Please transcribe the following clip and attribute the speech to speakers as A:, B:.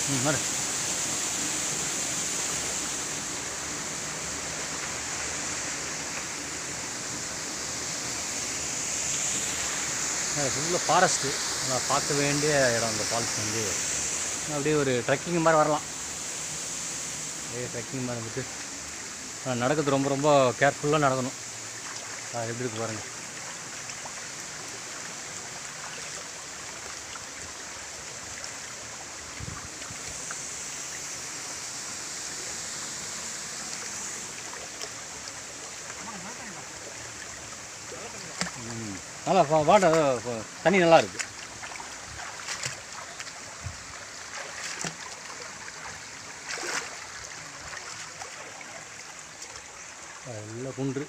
A: ம் வர ஃபுல்லாக ஃபாரஸ்ட்டு நான் பார்க்க வேண்டிய இடம் இந்த ஃபால்ஸ் வந்து அப்படியே ஒரு ட்ரெக்கிங் மாதிரி வரலாம் அப்படியே ட்ரெக்கிங் மாதிரி வந்துட்டு ஆனா, நடக்கிறது ரொம்ப ரொம்ப கேர்ஃபுல்லாக நடக்கணும் ஆ, எப்படி இருக்கு பாருங்கள் ம். நல்லா வாட்டர் தண்ணி நல்லா இருக்கு எல்லாம் குன்று